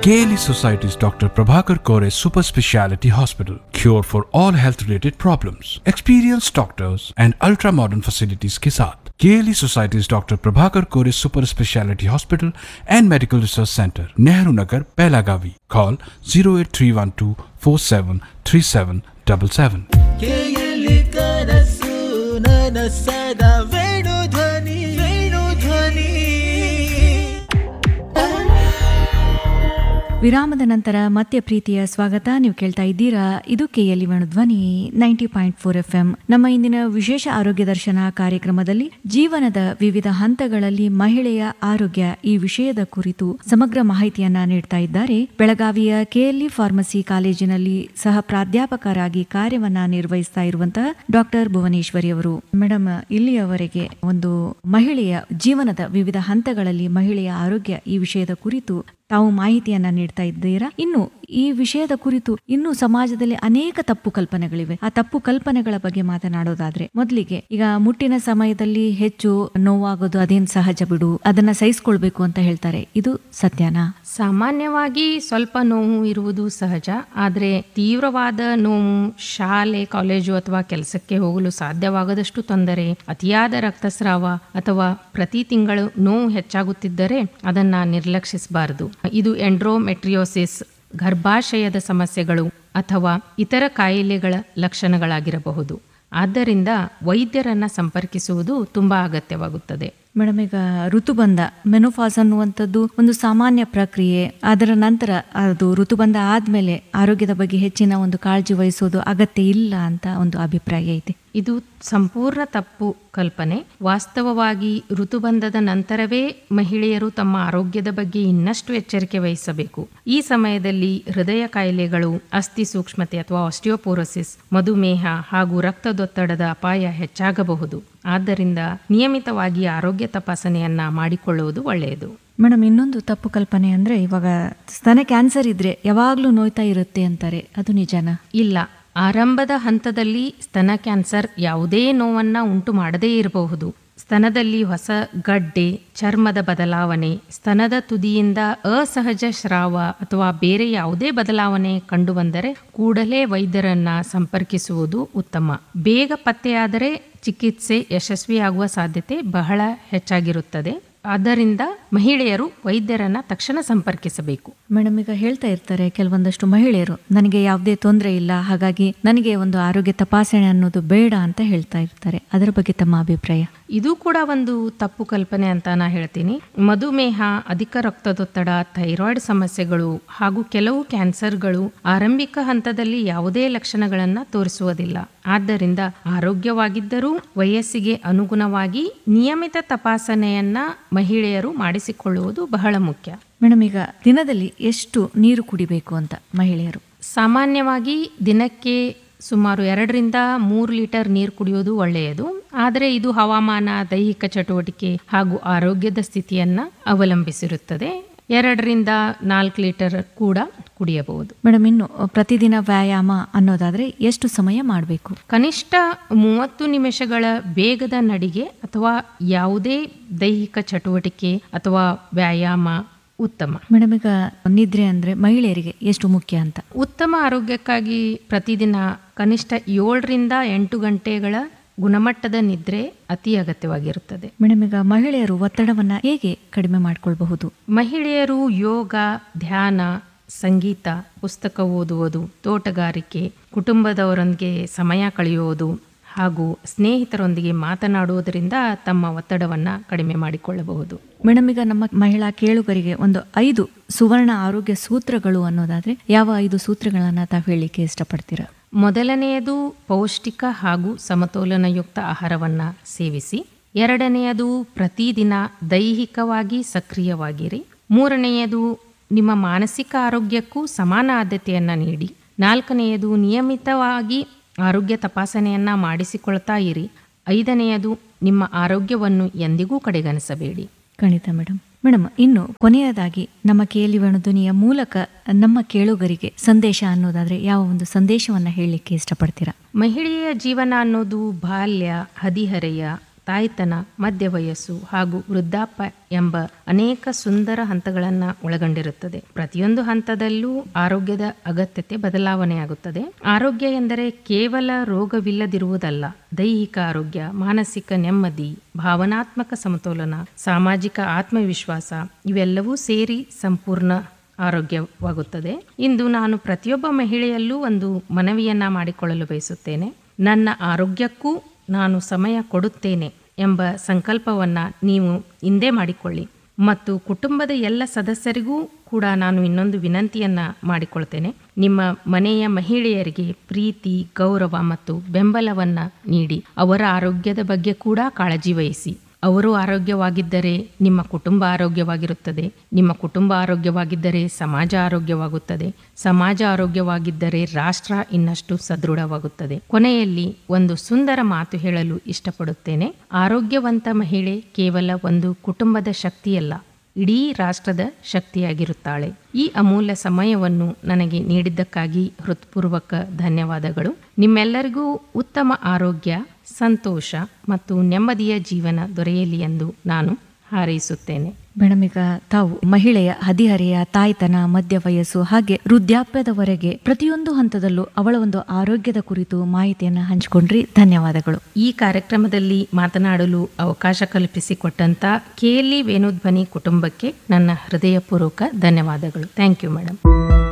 KLE Society's Dr. Prabhakar Kore Super Speciality Hospital. Cure for all health related problems. Experienced doctors and ultra modern facilities के साथ KLE Society's Dr. Prabhakar Kore Super Speciality Hospital and Medical Research Center, Nehru Nagar, Pelagavi. Call 08312 473777. ಕೇಯಲಿ ಕನಸು ನನಸದ ವೇಣು ಧ್ವನಿ ವೇಣು ಧ್ವನಿ ವಿರಾಮದ ನಂತರ ಮತ್ತೆ ಪ್ರೀತಿಯ ಸ್ವಾಗತ ನೀವು ಕೇಳ್ತಾ ಇದ್ದೀರಾ ಇದು ಕೆಎಲ್ಇ ಧ್ವನಿ ninety point four F M ನಮ್ಮ ಇಂದಿನ ವಿಶೇಷ ಆರೋಗ್ಯ ದರ್ಶನ ಕಾರ್ಯಕ್ರಮದಲ್ಲಿ ಜೀವನದ ವಿವಿಧ ಹಂತಗಳಲ್ಲಿ ಮಹಿಳೆಯ ಆರೋಗ್ಯ ಈ ವಿಷಯದ ಕುರಿತು ಸಮಗ್ರ ಮಾಹಿತಿಯನ್ನ ನೀಡ್ತಾ ಇದ್ದಾರೆ ಬೆಳಗಾವಿಯ ಕೆಎಲ್ಇ ಫಾರ್ಮಸಿ ಕಾಲೇಜಿನಲ್ಲಿ ಸಹ ಪ್ರಾಧ್ಯಾಪಕರಾಗಿ ಕಾರ್ಯವನ್ನ ನಿರ್ವಹಿಸ್ತಾ ಇರುವಂತಹ ಡಾಕ್ಟರ್ ಭುವನೇಶ್ವರಿ ಅವರು ಮೇಡಮ್ ಇಲ್ಲಿಯವರೆಗೆ ಒಂದು ಮಹಿಳೆಯ ಜೀವನದ ವಿವಿಧ ಹಂತಗಳಲ್ಲಿ ಮಹಿಳೆಯ ಆರೋಗ್ಯ ಈ ವಿಷಯದ ಕುರಿತು ತಾವು ಮಾಹಿತಿಯನ್ನ ನೀಡ್ತಾ ಇದ್ದೀರಾ ಇನ್ನು ಈ ವಿಷಯದ ಕುರಿತು ಇನ್ನು ಸಮಾಜದಲ್ಲಿ ಅನೇಕ ತಪ್ಪು ಕಲ್ಪನೆಗಳಿವೆ ಆ ತಪ್ಪು ಕಲ್ಪನೆಗಳ ಬಗ್ಗೆ ಮಾತನಾಡೋದಾದ್ರೆ ಮೊದಲಿಗೆ ಈಗ ಮುಟ್ಟಿನ ಸಮಯದಲ್ಲಿ ಹೆಚ್ಚು ನೋವಾಗೋದು ಅದೇನ್ ಸಹಜ ಬಿಡು ಅದನ್ನ ಸಹಿಸ್ಕೊಳ್ಬೇಕು ಅಂತ ಹೇಳ್ತಾರೆ ಇದು ಸತ್ಯನಾ ಸಾಮಾನ್ಯವಾಗಿ ಸ್ವಲ್ಪ ನೋವು ಇರುವುದು ಸಹಜ ಆದರೆ ತೀವ್ರವಾದ ನೋವು ಶಾಲೆ ಕಾಲೇಜು ಅಥವಾ ಕೆಲಸಕ್ಕೆ ಹೋಗಲು ಸಾಧ್ಯವಾಗದಷ್ಟು ತೊಂದರೆ ಅತಿಯಾದ ರಕ್ತಸ್ರಾವ ಅಥವಾ ಪ್ರತಿ ತಿಂಗಳು ನೋವು ಹೆಚ್ಚಾಗುತ್ತಿದ್ದರೆ ಅದನ್ನ ನಿರ್ಲಕ್ಷಿಸಬಾರದು ಇದು ಎಂಡ್ರೋಮೆಟ್ರಿಯೋಸಿಸ್ ಗರ್ಭಾಶಯದ ಸಮಸ್ಯೆಗಳು ಅಥವಾ ಇತರ ಕಾಯಿಲೆಗಳ ಲಕ್ಷಣಗಳಾಗಿರಬಹುದು ಆದ್ದರಿಂದ ವೈದ್ಯರನ್ನ ಸಂಪರ್ಕಿಸುವುದು ತುಂಬಾ ಅಗತ್ಯವಾಗುತ್ತದೆ ಮೇಡಮ್ ಈಗ ಋತುಬಂಧ ಮೆನೋಫಾಸ್ ಅನ್ನುವಂಥದ್ದು ಒಂದು ಸಾಮಾನ್ಯ ಪ್ರಕ್ರಿಯೆ ಅದರ ನಂತರ ಅದು ಋತುಬಂಧ ಆದ್ಮೇಲೆ ಆರೋಗ್ಯದ ಬಗ್ಗೆ ಹೆಚ್ಚಿನ ಒಂದು ಕಾಳಜಿ ವಹಿಸೋದು ಅಗತ್ಯ ಇಲ್ಲ ಅಂತ ಒಂದು ಅಭಿಪ್ರಾಯ ಇದೆ ಇದು ಸಂಪೂರ್ಣ ತಪ್ಪು ಕಲ್ಪನೆ ವಾಸ್ತವವಾಗಿ ಋತುಬಂಧದ ನಂತರವೇ ಮಹಿಳೆಯರು ತಮ್ಮ ಆರೋಗ್ಯದ ಬಗ್ಗೆ ಇನ್ನಷ್ಟು ಎಚ್ಚರಿಕೆ ವಹಿಸಬೇಕು ಈ ಸಮಯದಲ್ಲಿ ಹೃದಯ ಕಾಯಿಲೆಗಳು ಅಸ್ಥಿ ಸೂಕ್ಷ್ಮತೆ ಅಥವಾ ಆಸ್ಟಿಯೋಪೋರೋಸಿಸ್ ಮಧುಮೇಹ ಹಾಗೂ ರಕ್ತದೊತ್ತಡದ ಅಪಾಯ ಹೆಚ್ಚಾಗಬಹುದು ಆದ್ದರಿಂದ ನಿಯಮಿತವಾಗಿ ಆರೋಗ್ಯ ತಪಾಸಣೆಯನ್ನ ಮಾಡಿಕೊಳ್ಳುವುದು ಒಳ್ಳೆಯದು ಮೇಡಮ್ ಇನ್ನೊಂದು ತಪ್ಪು ಕಲ್ಪನೆ ಅಂದ್ರೆ ಇವಾಗ ಸ್ತನ ಕ್ಯಾನ್ಸರ್ ಇದ್ರೆ ಯಾವಾಗ್ಲೂ ನೋಯ್ತಾ ಇರುತ್ತೆ ಅಂತಾರೆ ಅದು ನಿಜನಾ ಇಲ್ಲ ಆರಂಭದ ಹಂತದಲ್ಲಿ ಸ್ತನ ಕ್ಯಾನ್ಸರ್ ಯಾವುದೇ ನೋವನ್ನ ಉಂಟು ಮಾಡದೇ ಇರಬಹುದು ಸ್ತನದಲ್ಲಿ ಹೊಸ ಗಡ್ಡೆ ಚರ್ಮದ ಬದಲಾವಣೆ ಸ್ತನದ ತುದಿಯಿಂದ ಅಸಹಜ ಸ್ರಾವ ಅಥವಾ ಬೇರೆ ಯಾವುದೇ ಬದಲಾವಣೆ ಕಂಡುಬಂದರೆ ಕೂಡಲೇ ವೈದ್ಯರನ್ನ ಸಂಪರ್ಕಿಸುವುದು ಉತ್ತಮ ಬೇಗ ಪತ್ತೆಯಾದರೆ ಚಿಕಿತ್ಸೆ ಯಶಸ್ವಿಯಾಗುವ ಸಾಧ್ಯತೆ ಬಹಳ ಹೆಚ್ಚಾಗಿರುತ್ತದೆ ಆದ್ದರಿಂದ ಮಹಿಳೆಯರು ವೈದ್ಯರನ್ನ ತಕ್ಷಣ ಸಂಪರ್ಕಿಸಬೇಕು ಮೇಡಮ್ ಈಗ ಹೇಳ್ತಾ ಇರ್ತಾರೆ ಕೆಲವೊಂದಷ್ಟು ಮಹಿಳೆಯರು ನನಗೆ ಯಾವುದೇ ತೊಂದರೆ ಇಲ್ಲ ಹಾಗಾಗಿ ನನಗೆ ಒಂದು ಆರೋಗ್ಯ ತಪಾಸಣೆ ಅನ್ನೋದು ಬೇಡ ಅಂತ ಹೇಳ್ತಾ ಇರ್ತಾರೆ ಅದರ ಬಗ್ಗೆ ತಮ್ಮ ಅಭಿಪ್ರಾಯ ಇದು ಕೂಡ ಒಂದು ತಪ್ಪು ಕಲ್ಪನೆ ಅಂತ ನಾ ಹೇಳ್ತೀನಿ ಮಧುಮೇಹ ಅಧಿಕ ರಕ್ತದೊತ್ತಡ ಥೈರಾಯ್ಡ್ ಸಮಸ್ಯೆಗಳು ಹಾಗೂ ಕೆಲವು ಕ್ಯಾನ್ಸರ್ಗಳು ಆರಂಭಿಕ ಹಂತದಲ್ಲಿ ಯಾವುದೇ ಲಕ್ಷಣಗಳನ್ನ ತೋರಿಸುವುದಿಲ್ಲ ಆದ್ದರಿಂದ ಆರೋಗ್ಯವಾಗಿದ್ದರೂ ವಯಸ್ಸಿಗೆ ಅನುಗುಣವಾಗಿ ನಿಯಮಿತ ತಪಾಸಣೆಯನ್ನ ಮಹಿಳೆಯರು ಮಾಡಿಸಿಕೊಳ್ಳುವುದು ಬಹಳ ಮುಖ್ಯ ಮೇಡಮ್ ಈಗ ದಿನದಲ್ಲಿ ಎಷ್ಟು ನೀರು ಕುಡಿಬೇಕು ಅಂತ ಮಹಿಳೆಯರು ಸಾಮಾನ್ಯವಾಗಿ ದಿನಕ್ಕೆ ಸುಮಾರು ಎರಡರಿಂದ ಮೂರು ಲೀಟರ್ ನೀರು ಕುಡಿಯೋದು ಒಳ್ಳೆಯದು ಆದರೆ ಇದು ಹವಾಮಾನ ದೈಹಿಕ ಚಟುವಟಿಕೆ ಹಾಗೂ ಆರೋಗ್ಯದ ಸ್ಥಿತಿಯನ್ನ ಅವಲಂಬಿಸಿರುತ್ತದೆ ಎರಡರಿಂದ ನಾಲ್ಕು ಲೀಟರ್ ಕೂಡ ಕುಡಿಯಬಹುದು ಮೇಡಮ್ ಇನ್ನು ಪ್ರತಿದಿನ ವ್ಯಾಯಾಮ ಅನ್ನೋದಾದ್ರೆ ಎಷ್ಟು ಸಮಯ ಮಾಡಬೇಕು ಕನಿಷ್ಠ ಮೂವತ್ತು ನಿಮಿಷಗಳ ವೇಗದ ನಡಿಗೆ ಅಥವಾ ಯಾವುದೇ ದೈಹಿಕ ಚಟುವಟಿಕೆ ಅಥವಾ ವ್ಯಾಯಾಮ ಉತ್ತಮ ಮೇಡಮ್ ಈಗ ನಿದ್ರೆ ಅಂದ್ರೆ ಮಹಿಳೆಯರಿಗೆ ಎಷ್ಟು ಮುಖ್ಯ ಅಂತ ಉತ್ತಮ ಆರೋಗ್ಯಕ್ಕಾಗಿ ಪ್ರತಿದಿನ ಕನಿಷ್ಠ ಏಳರಿಂದ ಎಂಟು ಗಂಟೆಗಳ ಗುಣಮಟ್ಟದ ನಿದ್ರೆ ಅತಿ ಅಗತ್ಯವಾಗಿರುತ್ತದೆ ಮೇಡಮ್ ಈಗ ಮಹಿಳೆಯರು ಒತ್ತಡವನ್ನ ಹೇಗೆ ಕಡಿಮೆ ಮಾಡ್ಕೊಳ್ಬಹುದು ಮಹಿಳೆಯರು ಯೋಗ ಧ್ಯಾನ ಸಂಗೀತ ಪುಸ್ತಕ ಓದುವುದು ತೋಟಗಾರಿಕೆ ಕುಟುಂಬದವರೊಂದಿಗೆ ಸಮಯ ಕಳೆಯುವುದು ಹಾಗೂ ಸ್ನೇಹಿತರೊಂದಿಗೆ ಮಾತನಾಡುವುದರಿಂದ ತಮ್ಮ ಒತ್ತಡವನ್ನು ಕಡಿಮೆ ಮಾಡಿಕೊಳ್ಳಬಹುದು ಮೇಡಮ್ ಈಗ ನಮ್ಮ ಮಹಿಳಾ ಕೇಳುಗರಿಗೆ ಒಂದು ಐದು ಸುವರ್ಣ ಆರೋಗ್ಯ ಸೂತ್ರಗಳು ಅನ್ನೋದಾದ್ರೆ ಯಾವ ಐದು ಸೂತ್ರಗಳನ್ನ ತಾವು ಹೇಳಲಿಕ್ಕೆ ಇಷ್ಟಪಡ್ತೀರಾ ಮೊದಲನೆಯದು ಪೌಷ್ಟಿಕ ಹಾಗೂ ಸಮತೋಲನಯುಕ್ತ ಆಹಾರವನ್ನು ಸೇವಿಸಿ ಎರಡನೆಯದು ಪ್ರತಿದಿನ ದೈಹಿಕವಾಗಿ ಸಕ್ರಿಯವಾಗಿರಿ ಮೂರನೆಯದು ನಿಮ್ಮ ಮಾನಸಿಕ ಆರೋಗ್ಯಕ್ಕೂ ಸಮಾನ ಆದ್ಯತೆಯನ್ನು ನೀಡಿ ನಾಲ್ಕನೆಯದು ನಿಯಮಿತವಾಗಿ ಆರೋಗ್ಯ ತಪಾಸಣೆಯನ್ನು ಮಾಡಿಸಿಕೊಳ್ತಾ ಇರಿ ಐದನೆಯದು ನಿಮ್ಮ ಆರೋಗ್ಯವನ್ನು ಎಂದಿಗೂ ಕಡೆಗಣಿಸಬೇಡಿ ಖಂಡಿತ ಮೇಡಮ್ ಮೇಡಮ್ ಇನ್ನು ಕೊನೆಯದಾಗಿ ನಮ್ಮ ಕೇಳಿ ಧ್ವನಿಯ ಮೂಲಕ ನಮ್ಮ ಕೇಳುಗರಿಗೆ ಸಂದೇಶ ಅನ್ನೋದಾದ್ರೆ ಯಾವ ಒಂದು ಸಂದೇಶವನ್ನ ಹೇಳಲಿಕ್ಕೆ ಇಷ್ಟಪಡ್ತೀರಾ ಮಹಿಳೆಯ ಜೀವನ ಅನ್ನೋದು ಬಾಲ್ಯ ಹದಿಹರೆಯ ತಾಯ್ತನ ಮಧ್ಯ ವಯಸ್ಸು ಹಾಗೂ ವೃದ್ಧಾಪ್ಯ ಎಂಬ ಅನೇಕ ಸುಂದರ ಹಂತಗಳನ್ನು ಒಳಗೊಂಡಿರುತ್ತದೆ ಪ್ರತಿಯೊಂದು ಹಂತದಲ್ಲೂ ಆರೋಗ್ಯದ ಅಗತ್ಯತೆ ಬದಲಾವಣೆಯಾಗುತ್ತದೆ ಆರೋಗ್ಯ ಎಂದರೆ ಕೇವಲ ರೋಗವಿಲ್ಲದಿರುವುದಲ್ಲ ದೈಹಿಕ ಆರೋಗ್ಯ ಮಾನಸಿಕ ನೆಮ್ಮದಿ ಭಾವನಾತ್ಮಕ ಸಮತೋಲನ ಸಾಮಾಜಿಕ ಆತ್ಮವಿಶ್ವಾಸ ಇವೆಲ್ಲವೂ ಸೇರಿ ಸಂಪೂರ್ಣ ಆರೋಗ್ಯವಾಗುತ್ತದೆ ಇಂದು ನಾನು ಪ್ರತಿಯೊಬ್ಬ ಮಹಿಳೆಯಲ್ಲೂ ಒಂದು ಮನವಿಯನ್ನ ಮಾಡಿಕೊಳ್ಳಲು ಬಯಸುತ್ತೇನೆ ನನ್ನ ಆರೋಗ್ಯಕ್ಕೂ ನಾನು ಸಮಯ ಕೊಡುತ್ತೇನೆ ಎಂಬ ಸಂಕಲ್ಪವನ್ನ ನೀವು ಹಿಂದೆ ಮಾಡಿಕೊಳ್ಳಿ ಮತ್ತು ಕುಟುಂಬದ ಎಲ್ಲ ಸದಸ್ಯರಿಗೂ ಕೂಡ ನಾನು ಇನ್ನೊಂದು ವಿನಂತಿಯನ್ನ ಮಾಡಿಕೊಳ್ತೇನೆ ನಿಮ್ಮ ಮನೆಯ ಮಹಿಳೆಯರಿಗೆ ಪ್ರೀತಿ ಗೌರವ ಮತ್ತು ಬೆಂಬಲವನ್ನ ನೀಡಿ ಅವರ ಆರೋಗ್ಯದ ಬಗ್ಗೆ ಕೂಡ ಕಾಳಜಿ ವಹಿಸಿ ಅವರು ಆರೋಗ್ಯವಾಗಿದ್ದರೆ ನಿಮ್ಮ ಕುಟುಂಬ ಆರೋಗ್ಯವಾಗಿರುತ್ತದೆ ನಿಮ್ಮ ಕುಟುಂಬ ಆರೋಗ್ಯವಾಗಿದ್ದರೆ ಸಮಾಜ ಆರೋಗ್ಯವಾಗುತ್ತದೆ ಸಮಾಜ ಆರೋಗ್ಯವಾಗಿದ್ದರೆ ರಾಷ್ಟ್ರ ಇನ್ನಷ್ಟು ಸದೃಢವಾಗುತ್ತದೆ ಕೊನೆಯಲ್ಲಿ ಒಂದು ಸುಂದರ ಮಾತು ಹೇಳಲು ಇಷ್ಟಪಡುತ್ತೇನೆ ಆರೋಗ್ಯವಂತ ಮಹಿಳೆ ಕೇವಲ ಒಂದು ಕುಟುಂಬದ ಶಕ್ತಿಯಲ್ಲ ಇಡೀ ರಾಷ್ಟ್ರದ ಶಕ್ತಿಯಾಗಿರುತ್ತಾಳೆ ಈ ಅಮೂಲ್ಯ ಸಮಯವನ್ನು ನನಗೆ ನೀಡಿದ್ದಕ್ಕಾಗಿ ಹೃತ್ಪೂರ್ವಕ ಧನ್ಯವಾದಗಳು ನಿಮ್ಮೆಲ್ಲರಿಗೂ ಉತ್ತಮ ಆರೋಗ್ಯ ಸಂತೋಷ ಮತ್ತು ನೆಮ್ಮದಿಯ ಜೀವನ ದೊರೆಯಲಿ ಎಂದು ನಾನು ಹಾರೈಸುತ್ತೇನೆ ಮೇಡಮ್ ಈಗ ತಾವು ಮಹಿಳೆಯ ಹದಿಹರೆಯ ತಾಯ್ತನ ಮಧ್ಯ ವಯಸ್ಸು ಹಾಗೆ ವೃದ್ಧಾಪ್ಯದವರೆಗೆ ಪ್ರತಿಯೊಂದು ಹಂತದಲ್ಲೂ ಅವಳ ಒಂದು ಆರೋಗ್ಯದ ಕುರಿತು ಮಾಹಿತಿಯನ್ನ ಹಂಚಿಕೊಂಡ್ರಿ ಧನ್ಯವಾದಗಳು ಈ ಕಾರ್ಯಕ್ರಮದಲ್ಲಿ ಮಾತನಾಡಲು ಅವಕಾಶ ಕಲ್ಪಿಸಿಕೊಟ್ಟಂತ ಕೆಎಲ್ಇ ವೇಣುಧ್ವನಿ ಕುಟುಂಬಕ್ಕೆ ನನ್ನ ಹೃದಯಪೂರ್ವಕ ಧನ್ಯವಾದಗಳು ಥ್ಯಾಂಕ್ ಯು ಮೇಡಮ್